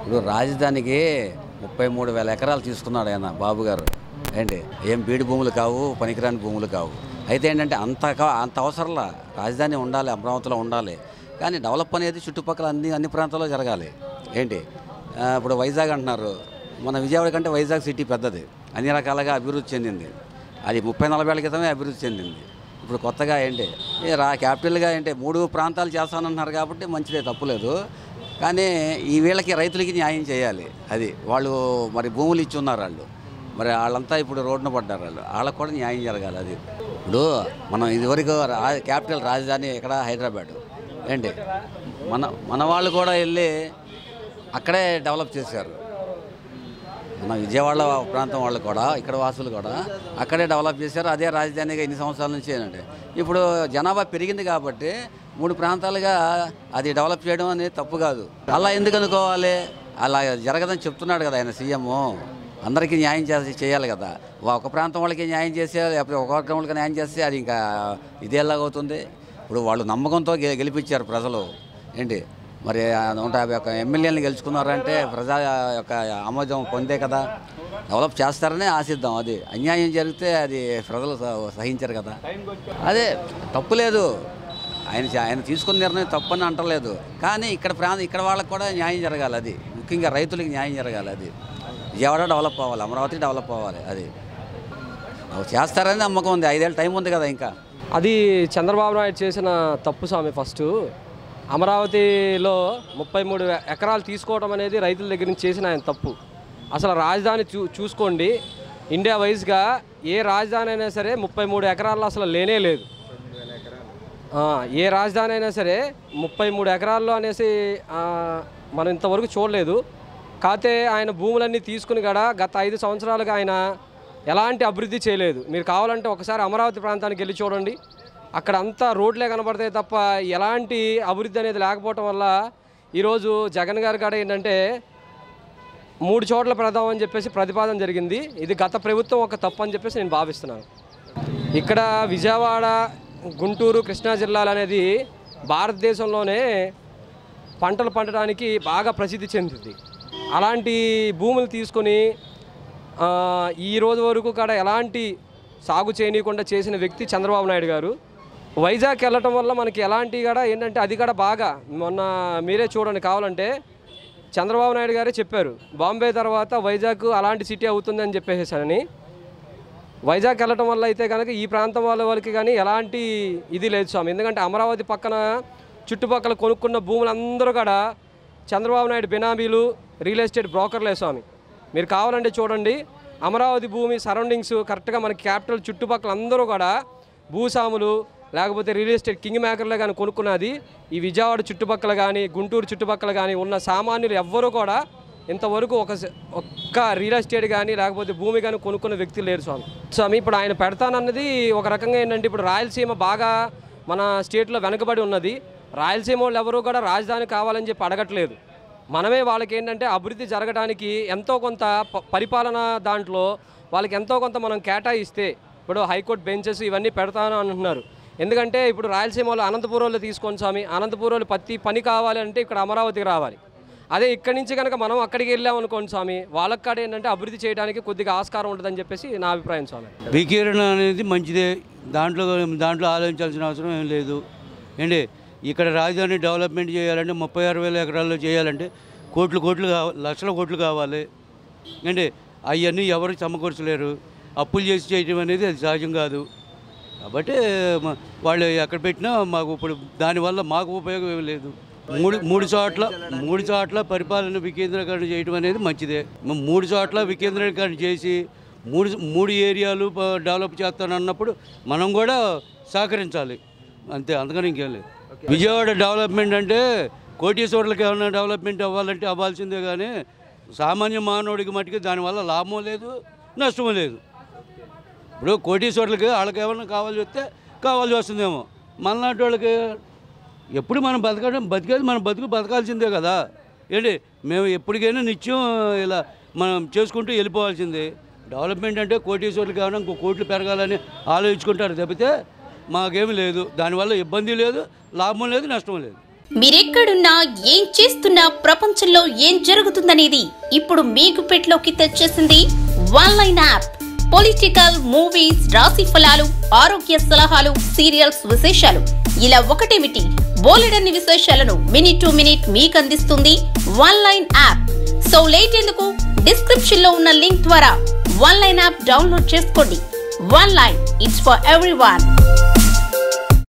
ఇప్పుడు రాజధానికి ముప్పై మూడు వేల ఎకరాలు తీసుకున్నాడు ఆయన బాబు గారు ఏంటి ఏం బీడు భూములు కావు పనికిరాని భూములు కావు అయితే ఏంటంటే అంత కా- అంత అవసరంలా రాజధాని ఉండాలి అమరావతిలో ఉండాలి కానీ డెవలప్ అనేది చుట్టుపక్కల అన్ని అన్ని ప్రాంతాల్లో జరగాలి ఏంటి ఆ, ఇప్పుడు వైజాగ్ అంటున్నారు మన విజయవాడ కంటే వైజాగ్ సిటీ పెద్దది అన్ని రకాలుగా అభివృద్ధి చెందింది అది ముప్పై నలభై ఏళ్ళ క్రితమే అభివృద్ధి చెందింది ఇప్పుడు కొత్తగా ఏంటి ఏ రా క్యాపిటల్గా ఏంటి మూడు ప్రాంతాలు చేస్తానంటున్నారు కాబట్టి మంచిదే తప్పులేదు కానీ ఈ వీళ్ళకి రైతులకి న్యాయం చేయాలి అది వాళ్ళు మరి భూములు ఇచ్చి ఉన్నారు వాళ్ళు మరి వాళ్ళంతా ఇప్పుడు రోడ్డున పడ్డారు వాళ్ళు వాళ్ళకు కూడా న్యాయం జరగాలి అది ఇప్పుడు మనం ఇదివరకు రా క్యాపిటల్ రాజధాని ఇక్కడ హైదరాబాద్ ఏంటి మన మన వాళ్ళు కూడా వెళ్ళి అక్కడే డెవలప్ చేశారు మన విజయవాడ ప్రాంతం వాళ్ళు కూడా ఇక్కడ వాసులు కూడా అక్కడే డెవలప్ చేశారు అదే రాజధానిగా ఇన్ని సంవత్సరాల నుంచి ఏంటంటే ఇప్పుడు జనాభా పెరిగింది కాబట్టి మూడు ప్రాంతాలుగా అది డెవలప్ చేయడం అనేది తప్పు కాదు అలా ఎందుకు అనుకోవాలి అలా జరగదని చెప్తున్నాడు కదా ఆయన సీఎం అందరికీ న్యాయం చేసి చేయాలి కదా ఒక ప్రాంతం వాళ్ళకి న్యాయం చేసే లేకపోతే ఒక వర్గం వాళ్ళకి న్యాయం చేస్తే అది ఇంకా ఇదేలాగవుతుంది ఇప్పుడు వాళ్ళు నమ్మకంతో గె- గెలిపించారు ప్రజలు ఏంటి మరి ఆ నూట యాభై ఒక్క ఎమ్మెల్యేలను గెలుచుకున్నారంటే ప్రజా యొక్క ఆమోదం పొందే కదా డెవలప్ చేస్తారనే ఆశిద్దాం అది అన్యాయం జరిగితే అది ప్రజలు స- సహించరు కదా అదే తప్పు లేదు ఆయన చే- ఆయన తీసుకున్న నిర్ణయం తప్పని అంటలేదు కానీ ఇక్కడ ప్రాంతం ఇక్కడ వాళ్ళకి కూడా న్యాయం జరగాలి అది ముఖ్యంగా రైతులకి న్యాయం జరగాలి అది విజయవాడ డెవలప్ అవ్వాలి అమరావతి డెవలప్ అవ్వాలి అది అవి చేస్తారని నమ్మకం ఉంది ఐదేళ్ళు టైం ఉంది కదా ఇంకా అది చంద్రబాబు నాయుడు చేసిన తప్పు స్వామి ఫస్ట్ అమరావతిలో ముప్పై మూడు వే- ఎకరాలు తీసుకోవడం అనేది రైతుల దగ్గర నుంచి చేసిన ఆయన తప్పు అసలు రాజధాని చూ చూసుకోండి ఇండియా వైజ్గా ఏ రాజధాని అయినా సరే ముప్పై మూడు ఎకరాల్లో అసలు లేనే లేదు ఆ, ఏ రాజధాని అయినా సరే ముప్పై మూడు ఎకరాల్లో అనేసి ఆ, మనం ఇంతవరకు చూడలేదు కాకపోతే ఆయన భూములన్నీ తీసుకుని కూడా గత ఐదు సంవత్సరాలుగా ఆయన ఎలాంటి అభివృద్ధి చేయలేదు మీరు కావాలంటే ఒకసారి అమరావతి ప్రాంతానికి వెళ్ళి చూడండి అక్కడ అంతా రోడ్లే కనబడతాయి తప్ప ఎలాంటి అభివృద్ధి అనేది లేకపోవటం వల్ల ఈరోజు జగన్ గారి కాడ ఏంటంటే మూడు చోట్ల పెడదాం అని చెప్పేసి ప్రతిపాదన జరిగింది ఇది గత ప్రభుత్వం ఒక తప్పు అని చెప్పేసి నేను భావిస్తున్నాను ఇక్కడ విజయవాడ గుంటూరు కృష్ణా జిల్లాలు అనేది భారతదేశంలోనే పంటలు పండడానికి బాగా ప్రసిద్ధి చెందింది అలాంటి భూములు తీసుకొని ఆ, ఈ రోజు వరకు కూడా ఎలాంటి సాగు చేయనీయకుండా చేసిన వ్యక్తి చంద్రబాబు నాయుడు గారు వైజాగ్ వెళ్ళటం వల్ల మనకి ఎలాంటి కూడా ఏంటంటే అది కూడా బాగా మొన్న మీరే చూడండి కావాలంటే చంద్రబాబు నాయుడు గారే చెప్పారు బాంబే తర్వాత వైజాగ్ అలాంటి సిటీ అవుతుందని చెప్పేసానని వైజాగ్ వెళ్ళటం వల్ల అయితే కనుక ఈ ప్రాంతం వాళ్ళ వాళ్ళకి కానీ ఎలాంటి ఇది లేదు స్వామి ఎందుకంటే అమరావతి పక్కన చుట్టుపక్కల కొనుక్కున్న భూములందరూ కూడా చంద్రబాబు నాయుడు బినామీలు రియల్ ఎస్టేట్ బ్రోకర్లే స్వామి మీరు కావాలంటే చూడండి అమరావతి భూమి సరౌండింగ్స్ కరెక్ట్గా మనకి క్యాపిటల్ చుట్టుపక్కల అందరూ కూడా భూస్వాములు లేకపోతే రియల్ ఎస్టేట్ కింగ్ మేకర్లే కానీ కొనుక్కున్నది ఈ విజయవాడ చుట్టుపక్కల కానీ గుంటూరు చుట్టుపక్కల కానీ ఉన్న సామాన్యులు ఎవ్వరూ కూడా ఇంతవరకు ఒక స- ఒక్క రియల్ ఎస్టేట్ కానీ లేకపోతే భూమి కానీ కొనుక్కున్న వ్యక్తి లేరు స్వామి స్వామి ఇప్పుడు ఆయన పెడతానన్నది ఒక రకంగా ఏంటంటే ఇప్పుడు రాయలసీమ బాగా మన స్టేట్లో వెనకబడి ఉన్నది రాయలసీమ వాళ్ళు ఎవరు కూడా రాజధాని కావాలని చెప్పి అడగట్లేదు మనమే వాళ్ళకి ఏంటంటే అభివృద్ధి జరగడానికి ఎంతో కొంత ప- పరిపాలన దాంట్లో వాళ్ళకి ఎంతో కొంత మనం కేటాయిస్తే ఇప్పుడు హైకోర్టు బెంచెస్ ఇవన్నీ పెడతాను అంటున్నారు ఎందుకంటే ఇప్పుడు రాయలసీమలో అనంతపురంలో తీసుకోండి స్వామి అనంతపురంలో ప్రతి పని కావాలి అంటే ఇక్కడ అమరావతికి రావాలి అదే ఇక్కడి నుంచి కనుక మనం అక్కడికి వెళ్ళాం అనుకోండి స్వామి వాళ్ళకి కాడ ఏంటంటే అభివృద్ధి చేయడానికి కొద్దిగా ఆస్కారం ఉంటుందని చెప్పేసి నా అభిప్రాయం స్వామి వికీరణ అనేది మంచిదే దాంట్లో దాంట్లో ఆలోచించాల్సిన అవసరం ఏం లేదు ఏంటి ఇక్కడ రాజధాని డెవలప్మెంట్ చేయాలంటే ముప్పై ఆరు వేల ఎకరాల్లో చేయాలంటే కోట్లు కోట్లు కావాలి లక్షల కోట్లు కావాలి ఏంటి అవన్నీ ఎవరు సమకూర్చలేరు అప్పులు చేసి చేయడం అనేది అది సహజం కాదు కాబట్టి మ- వాళ్ళు ఎక్కడ పెట్టినా మాకు ఇప్పుడు దానివల్ల మాకు ఉపయోగం ఏమీ లేదు మూడు మూడు చోట్ల మూడు చోట్ల పరిపాలన వికేంద్రీకరణ చేయడం అనేది మంచిదే మ- మూడు చోట్ల వికేంద్రీకరణ చేసి మూడు మూడు ఏరియాలు ప- డెవలప్ చేస్తానన్నప్పుడు మనం కూడా సహకరించాలి అంతే అందుకని ఇంకేం లేదు విజయవాడ డెవలప్మెంట్ అంటే కోటీశ్వరులకు ఏమైనా డెవలప్మెంట్ అవ్వాలంటే అవ్వాల్సిందే కానీ సామాన్య మానవుడికి మట్టుకు దానివల్ల లాభం లేదు నష్టం లేదు ఇప్పుడు కోటీశ్వరులకి వాళ్ళకి ఏమైనా కావాల్సి వస్తే కావాల్సి వస్తుందేమో మనలాంటి వాళ్ళకి ఎప్పుడు మనం బతకడం బతికేది మనం బతుకు బతకాల్సిందే కదా ఏంటి మేము ఎప్పటికైనా నిత్యం ఇలా మనం చేసుకుంటూ వెళ్ళిపోవాల్సిందే డెవలప్మెంట్ అంటే కోటీశ్వరులకు ఏమైనా ఇంకో కోట్లు పెరగాలని ఆలోచించుకుంటారు తప్పితే మాకేమీ లేదు దానివల్ల ఇబ్బంది లేదు లాభం లేదు నష్టం లేదు మీరెక్కడున్నా ఏం చేస్తున్నా ప్రపంచంలో ఏం జరుగుతుందనేది ఇప్పుడు మీకు పెట్లోకి తెచ్చేసింది one line app political movies రాశి ఫలాలు ఆరోగ్య సలహాలు సీరియల్స్ విశేషాలు ఇలా ఒకటేమిటి బోలెడన్ని విశేషాలను మినిట్ టు మినిట్ మీకు అందిస్తుంది one line app so late ఎందుకు డిస్క్రిప్షన్ లో ఉన్న లింక్ ద్వారా వన్ లైన్ యాప్ డౌన్లోడ్ చేసుకోండి one line it's for every